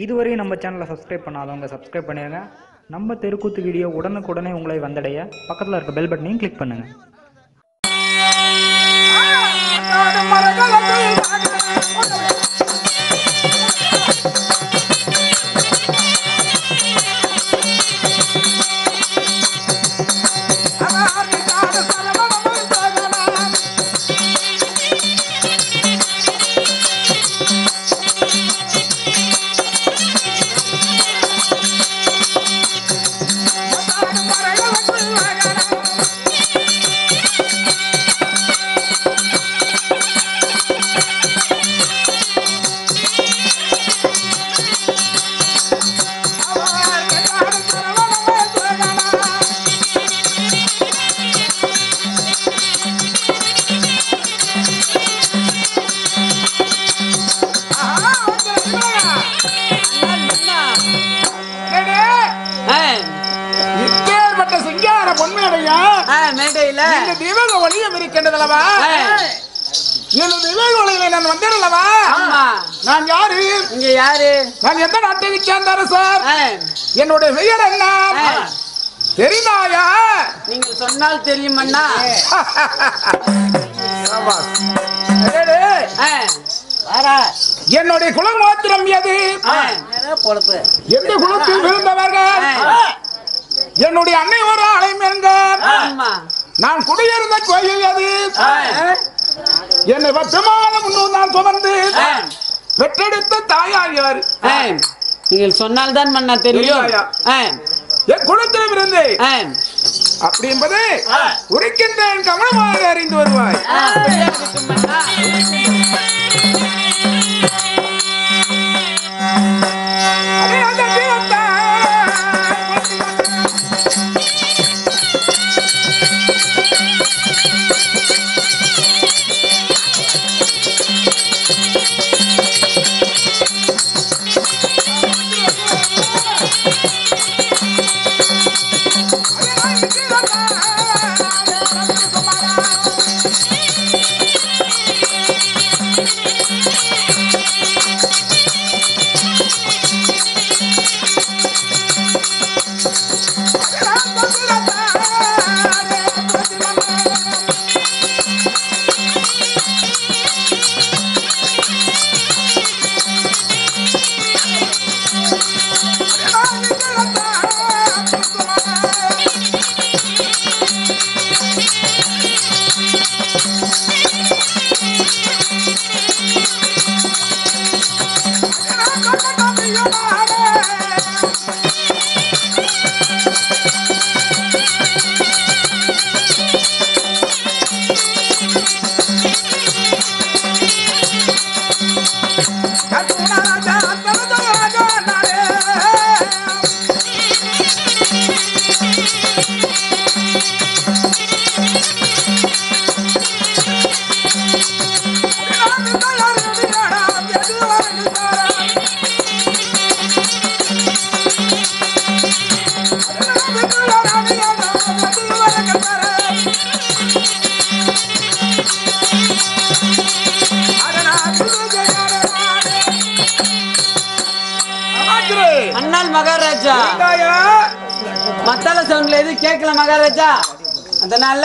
இதுவரையும் நம்ம சேனலை சப்ஸ்கிரைப் பண்ணாதவங்க சப்ஸ்கிரைப் பண்ணிடுங்க நம்ம தெருக்கூத்து வீடியோ உடனுக்குடனே உங்களை வந்தடைய பக்கத்தில் இருக்க பெல் பட்டனையும் கிளிக் பண்ணுங்கள் இப்பேற்பட்ட சிங்கார பொன்மையடையா மேடையில இந்த திவக ஒளியம் இருக்கின்றதல்லவா இந்த திவக ஒளியில நான் வந்தேனல்லவா ஆமா நான் யாரு இங்க யாரு நான் எந்த நாட்டை சேர்ந்தாரு சார் ஆ, என்னுடைய பெயர் என்ன ஆ. தெரிந்தாயா நீங்கள் சொன்னால் தெரியும் அண்ணா ஏடே, ஆ, என்னுடைய குலகோத்திரம் எது ஆ. எந்த குலத்தில் பிறந்தவர்கள் ஆ. என்னுடைய அன்னை ஒரு அலைமெங்க ஆமா நான் குடியிருந்த கோயில் எது ஆ. என்னை பத்து மாதம் முன்னூறு நாள் சுமந்து ஆ. பெற்றெடுத்த தாயார் யார் ஆ. நீங்கள் சொன்னால் தான் மன்னா தெரியும் தெரியாயா? ஆ, என் குலத்திலும் இருந்து ஆ. அப்படி என்பது உரைக்கின்றேன் கவனமாக அறிந்து வருவாய் ஆ, அப்படியே இருக்கட்டும் மன்னா. அடே, அந்த தீரத்தாய். அண்ணால் மகாராஜா மத்தால சவுண்ட்ல எதுவும் கேட்கல மகாராஜா அதனால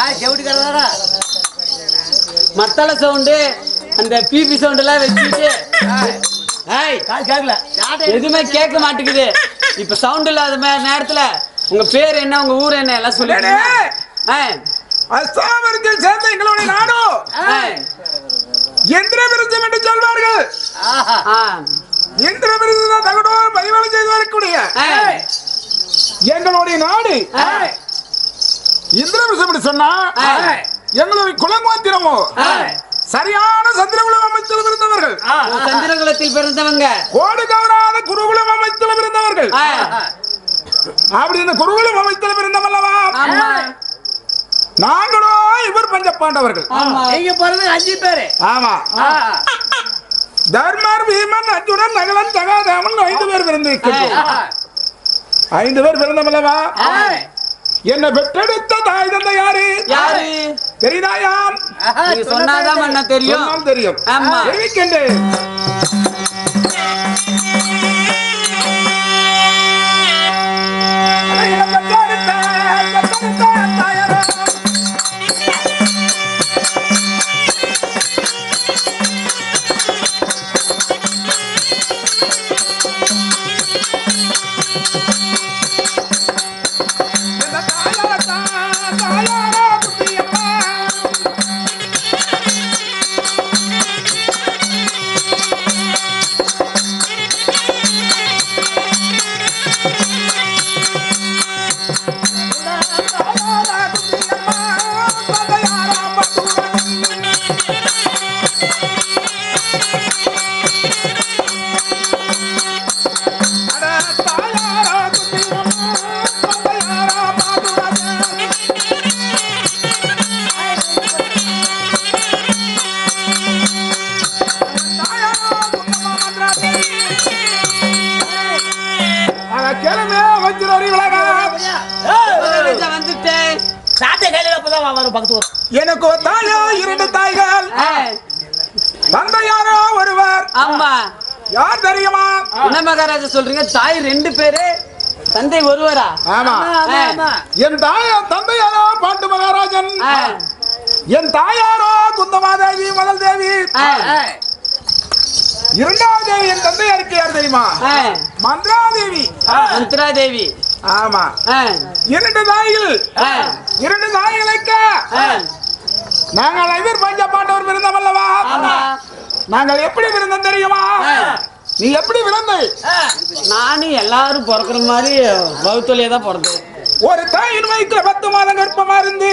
மத்தால சவுண்டு அந்த பிபி சவுண்ட் எல்லாம் வச்சுட்டு ஏய், எதுவுமே கேட்க மாட்டேங்குது இப்ப சவுண்ட் இல்லாத மே- நேரத்துல உங்க பேர் என்ன உங்க ஊர் என்ன எல்லாம் சொல்லிட்டு அஸ்தாமரத்தில் சேர்ந்த எங்களுடைய நாடு எந்திர விருத்தம் என்று சொல்வார்கள் எந்திர விருத்தம் தகடோர் பதிவாளம் செய்து வரக்கூடிய எங்களுடைய நாடு இந்திர விருத்தம் என்று சொன்னா எங்களுடைய குலங்கோத்திரமோ சரியான சந்திரகுலம் அமைச்சல் இருந்தவர்கள் சந்திரகுலத்தில் பிறந்தவங்க கோடு கவராத குருகுலம் அமைச்சல் இருந்தவர்கள் ஆ, அப்படி இந்த குருகுலம் அமைச்சல் இருந்தவல்லவா ஆமா நாங்களோ இவர் பஞ்ச பாண்டவர்கள் ஆமா நீங்க பிறந்து அஞ்சு பேரு ஆமா தர்மர் பீமன் அர்ஜுனன் நகலன் சகாதேவன் ஐந்து பேர் பிறந்து ஐந்து பேர் பிறந்தமல்லவா என்னை பெற்றெடுத்த தாய் தந்தை யாரு யாரு தெரியுதாயாம் நீங்க சொன்னாதான் அண்ணா தெரியும் சொன்னால் தெரியும் ஆமா தெரிவிக்கின்றேன் அட தாயாரா குட்டியம்மா, தந்தையாரா பாதுராஜா. தாயாரா குந்தம்மா மந்திராஜா. அட கிளம்பு, வஞ்சிர அறிவழகா. மகாராஜா வந்துட்டேன் சாட்டை கையில அப்பதான் வரும் பக்கத்து வரும் எனக்கு ஒரு தாயோ இரண்டு தாய்கள் ஆ, தந்தையாரோ ஒருவர் ஆமா யார் தெரியுமா என்ன மகாராஜா சொல்றீங்க தாய் ரெண்டு பேரு தந்தை ஒருவரா ஆமா ஆ, என் தாயா தந்தையாரோ பாண்டு மகாராஜன் ஆ, என் தாயாரோ குந்தமாதேவி முதல் தேவி ஆ, இரண்டாவது தேவி என் தந்தையாருக்கு யார் தெரியுமா ஆ. மந்திராதேவி மந்த்ரா தேவி ஆமா ஆ, இரண்டு தாய்கள் ஆ, இரண்டு தாய்களுக்கு ஆ, நாங்கள் ஐவர் பஞ்ச பாண்டவர் விருந்தம் அல்லவா ஆமா. நாங்கள் எப்படி விருந்தம் தெரியுமா ஆ. நீ எப்படி விருந்தை நானும் எல்லாரும் பிறக்கிற மாதிரி வகுத்தொழியே தான் பிறந்தேன் ஒரு தாயின் வயிற்றுல பத்து மாதம் கர்ப்பமா இருந்து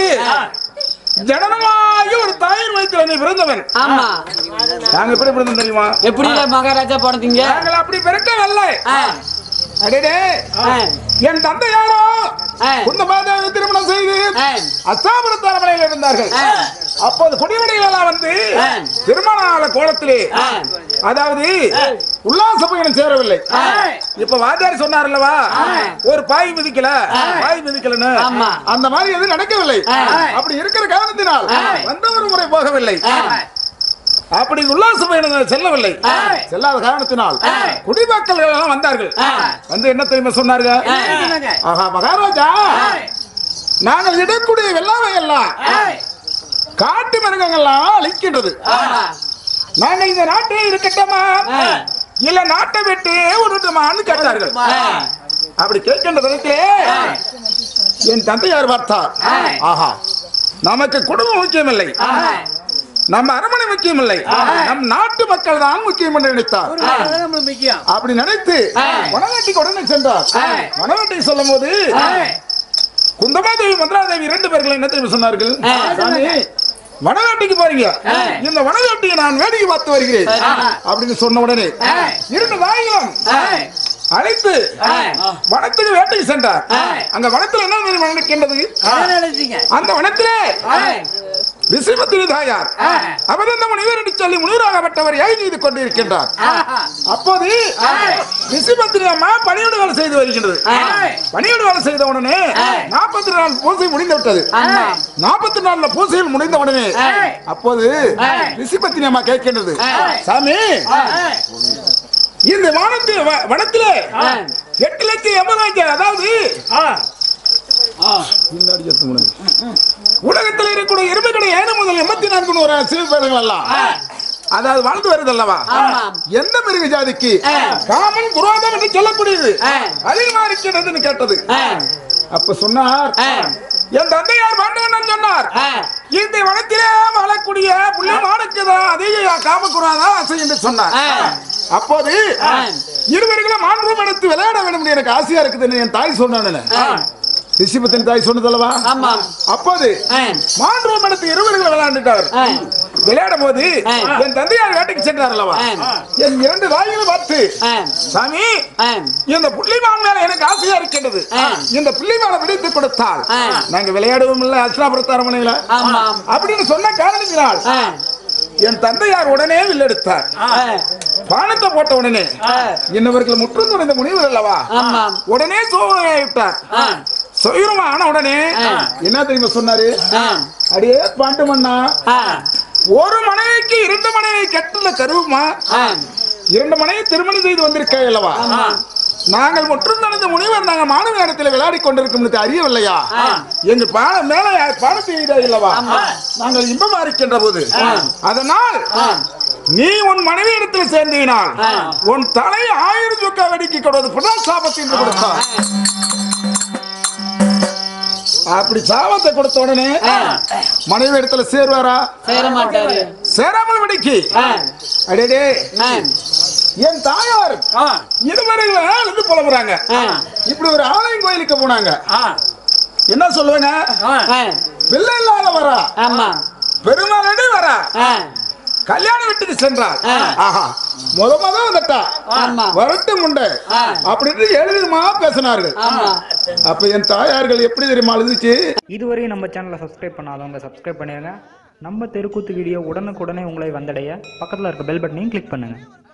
ஜனனமாகி ஒரு தாயின் வயிற்றுல நீ பிறந்தவன் ஆமா நாங்க எப்படி பிறந்தோம் தெரியுமா எப்படி மகாராஜா பிறந்தீங்க நாங்கள் அப்படி பிறக்கவில்லை ஆ, அடடே ஆ, என் தந்தை யாரோ ஆ. குந்தமாதேவி திருமணம் செய்து ஆ. அஸ்தாபுர தலைமையில் இருந்தார்கள் ஆ. அப்போது குடிவடைகளெல்லாம் வந்து ஆ. திருமண ஆன கோலத்திலே ஆ. அதாவது உல்லாச பயணம் சேரவில்லை இப்ப வாத்தியார் சொன்னார் அல்லவா ஒரு பாய் மிதிக்கல பாய் மிதிக்கலன்னு ஆமா. அந்த மாதிரி எதுவும் நடக்கவில்லை ஆ. அப்படி இருக்கிற காரணத்தினால் ஆ. வந்த ஒரு முறை போகவில்லை ஆ. அப்படி உல்லாச பயணம் செல்லவில்லை ஆ. செல்லாத காரணத்தினால் ஆ. குடிமக்கள் எல்லாம் வந்தார்கள் ஆ. வந்து என்ன தெரியுமா சொன்னார்கள் ஆ. ஆஹா மகாராஜா நாங்கள் இடக்கூடிய வெள்ளாமை எல்லாம் காட்டு மிருகங்கள்லாம் அழிக்கின்றது ஆமா. நாங்க இந்த நாட்டிலே இருக்கட்டுமா ஆ. இல்ல நாட்டை விட்டு விடட்டுமான்னு கேட்டார்கள் ஆ. அப்படி கேட்கின்ற விதத்திலே என் தந்தையார் பார்த்தார் ஆஹா நமக்கு குடும்பம் முக்கியமில்லை ஆ. நம்ம அரண்மனை முக்கியமில்லை நம் நாட்டு மக்கள் தான் முக்கியம் என்று நினைத்தார் முக்கியம் அப்படி நினைத்து ஆ. வனவேட்டிக்கு உடனே சென்றார் ஆ. வனவேட்டிக்கு சொல்லும் போது குந்தமாதேவி மந்திராதேவி இரண்டு பேர்கள் என்ன தெரியுமா சொன்னார்கள் ஆ. சாமி வனவேட்டிக்கு போறீங்க ஆ. இந்த வனவேட்டியை நான் வேடிக்கை பார்த்து வருகிறேன் சரி. அப்படின்னு சொன்ன உடனே இரண்டு தாய்களும் ஆ. அழைத்து ஆ. வனத்துக்கு வேட்டைக்கு சென்றார் ஆ. அங்க வனத்துல என்ன தெரியுமா நடக்கின்றது நினைச்சீங்க அந்த வனத்திலே ஆ. விசிமத்திரி தாயார் அவர் இந்த முனிவர் என்று சொல்லி முனிவராகப்பட்டவர் ஏய் செய்து கொண்டிருக்கின்றார் அப்போது விசிமத்திரி அம்மா பணியோடு வேலை செய்து வருகின்றது ஆ. பணியோடு வேலை செய்த உடனே நாற்பத்தி நாலு பூசை முடிந்து விட்டது ஆமா. நாற்பத்தி நாலுல பூசையில் முடிந்த உடனே ஆ. அப்போது ஆ. ரிஷிபத்தினி அம்மா கேட்கின்றது ஆ. சாமி இந்த வானத்தில் வ- வனத்திலே ஆ. எட்டு லட்சம் எண்பதாயிரம் அதாவது பின்னாடி செத்து முடிஞ்சு. உலகத்தில் இருக்கக்கூடிய இருபது ஏழு முதல் எண்பத்தி நான்கு நூறு சிவபேதங்கள் எல்லாம் அதாவது வாழ்ந்து வருது அல்லவா ஆமாம். எந்த மிருக ஜாதிக்கு ஆ. காமன் குரோதம் என்று சொல்லக்கூடியது ஆ. அதிகமா இருக்கிறதுன்னு கேட்டது ஆ. அப்ப சொன்னார் ஆ. என் தந்தையார் பாண்டவன் சொன்னார் ஆ. இந்த வனத்திலே வாழக்கூடிய புள்ளிமானுக்கு தான் அதிக காமக்குறாதான் ஆசை என்று சொன்னார் ஆ. அப்போது ஆ. இருவர்களும் ஆண்ரூம் எடுத்து விளையாட வேண்டும் என்று எனக்கு ஆசையா இருக்குதுன்னு என் தாய் சொன்னானே ஆ. ரிஷிபத்தின் தாய் சொன்னதல்லவா ஆமாம். அப்போது ஆ. மாண்ரூம் எடுத்து இருவர்கள் விளையாண்டுட்டார் ஆ. விளையாடும் போது ஆ. என் தந்தையார் வேட்டைக்கு சென்றார் அல்லவா ஆ. என் இரண்டு தாய்களை பார்த்து ஆ. சாமி ஆ. இந்த புள்ளிமான் மேல எனக்கு ஆசையா இருக்கின்றது ஆ. இந்த புள்ளிமானை விடுத்து கொடுத்தால் ஆ. நாங்க விளையாடுவோம் இல்ல அஸ்லாபுரத்து அரமனையில ஆமாம். அப்படின்னு சொன்ன காரணத்தினால் ஆ. என் தந்தையார் உடனே வில்லெடுத்தார் ஆ. பானத்தை போட்ட உடனே ஆ. இன்னவர்கள் முற்றும் துணைந்த முனிவர் அல்லவா ஆமாம். உடனே சோகமாயிட்டார் ஆ. சொயிரமா ஆன உடனே ஆ. என்ன தெரியுமா சொன்னாரு ஆ. அடியே பாண்டு மண்ணா ஆ. ஒரு மனைவிக்கு இரண்டு மனைவி கெட்டல கருவுமா ஆ. இரண்டு மனைவி திருமணம் செய்து வந்திருக்க அல்லவா ஆமா. நாங்கள் முற்றும் நடந்த முனிவர் நாங்கள் மாணவ இடத்துல விளையாடி கொண்டிருக்கும் அறியவில்லையா ஆ. எங்க பான மேல பானத்தை எய்தா இல்லவா நாங்கள் இன்பமா இருக்கின்ற போது அதனால் நீ உன் மனைவி இடத்துல சேர்ந்தீனால் ஆ. உன் தலை ஆயிரம் சொக்கா வெடிக்க கொடுவது புனல் சாபத்தை என்று கொடுத்தார் அப்படி சாபத்தை கொடுத்த உடனே மனைவி இடத்துல சேருவாரா சேர மாட்டாரு சேராமல் வெடிக்கு ஆ. அடேடே ஆ. என் தாயார் இருவரைகளை இருந்து புலம்புறாங்க ஆ. இப்படி ஒரு ஆலயம் கோயிலுக்கு போனாங்க என்ன சொல்லுவாங்க ஆ. பிள்ளை இல்லாத வரா ஆமா பெருமாளடி வரா ஆ, கல்யாண வீட்டுக்கு சென்றார் ஆ. ஆஹா முத முத வந்துட்டா ஆமா வரட்டு முண்டை ஆ. அப்படின்னு எழுதுமா பேசினார்கள் ஆமா அப்ப என் தாயார்கள் எப்படி தெரியுமா எழுதுச்சு இதுவரையும் நம்ம சேனலை சப்ஸ்கிரைப் பண்ணாதவங்க சப்ஸ்கிரைப் பண்ணிடுங்க நம்ம தெருக்கூத்து வீடியோ உடனுக்குடனே உங்களை வந்தடைய பக்கத்தில் இருக்க பெல் பட்டனையும் கிளிக் பண்ணுங்கள்